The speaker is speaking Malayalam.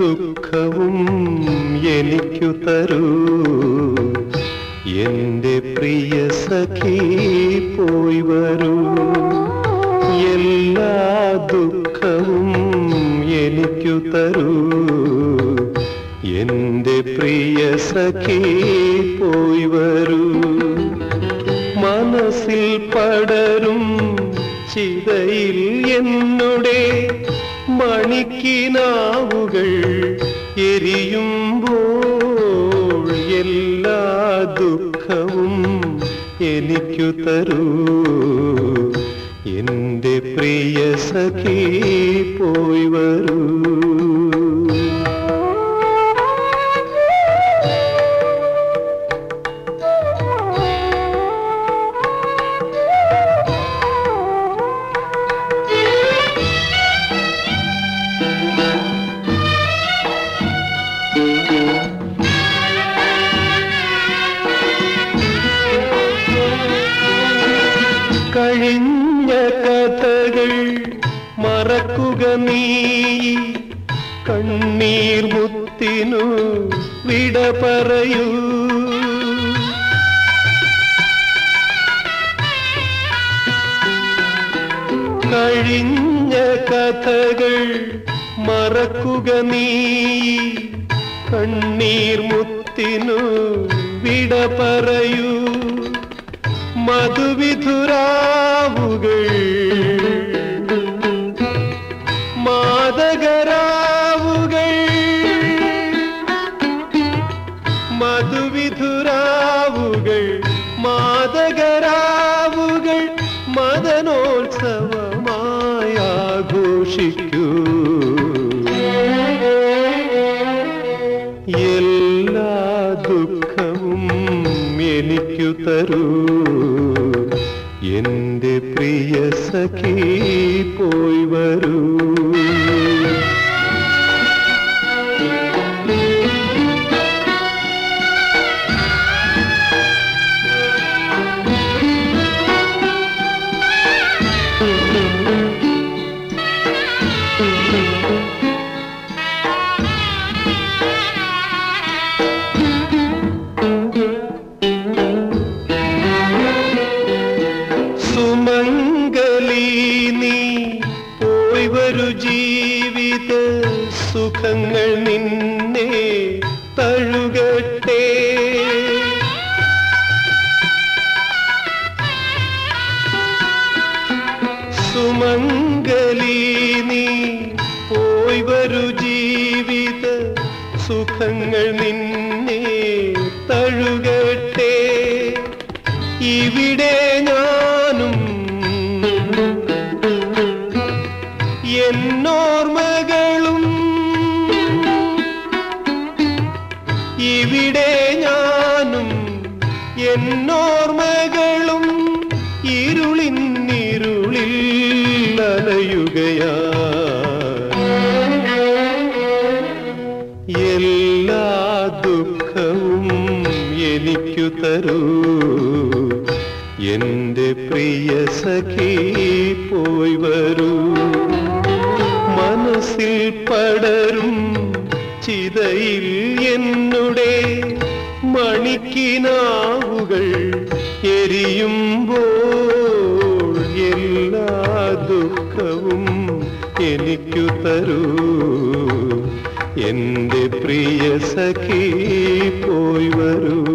ദുഃഖവും എനിക്കു തരൂ എന്റെ പ്രിയ സഖി പോയി വരൂ എല്ലാ ദുഃഖവും എനിക്കു തരൂ എന്റെ പ്രിയ സഖി പോയി വരൂ മനസ്സിൽ പടരും ചിതയിൽ എന്നുടെ മണിക്കിനാവുകൾ എരിയുമ്പോൾ എല്ലാ ദുഃഖവും എനിക്കു തരൂ എന്റെ പ്രിയ സഖി പോയി വരൂ കഴിഞ്ഞ കഥകൾ മറക്കുക നീ കണ്ണീർ മുത്തിനു വിട പറയൂ കഴിഞ്ഞ കഥകൾ മറക്കുക നീ കണ്ണീർ മുത്തിനു വിട പറയൂ മധുവിധുരാവുകൾ മാതകരാവുകൾ മധുവിധുരാവുകൾ മാതകരാവുകൾ മദനോത്സവമായി ആഘോഷിക്കൂ എല്ലാ ദുഃഖവും എനിക്കു തരൂ എന്റെ പ്രിയ സഖി പോയി വരൂ സുമംഗലി നീ പോയി വരു ജീവിത സുഖങ്ങൾ നിന്നെ തഴുകട്ടെ സുമംഗലി നീ പോയി വരു ജീവിത സുഖങ്ങൾ നിന്നെ തഴുകട്ടെ ഇവിടെ ഞാനും എന്നോർമകളും ഇവിടെ ഞാനും എന്നോർമകളും ഇരുളിന്നിരുളിൽ അലയുകയാ എല്ലാ ദുഃഖവും എനിക്കു തരൂ എന്റെ പ്രിയ സഖി പോയി വരൂ മനസ്സിൽ പടരും ചിതയിൽ എന്നുടെ മണിക്കിനാവുകൾ എരിയുമ്പോൾ എല്ലാ ദുഃഖവും എനിക്കു തരൂ എന്റെ പ്രിയ സഖി പോയി വരൂ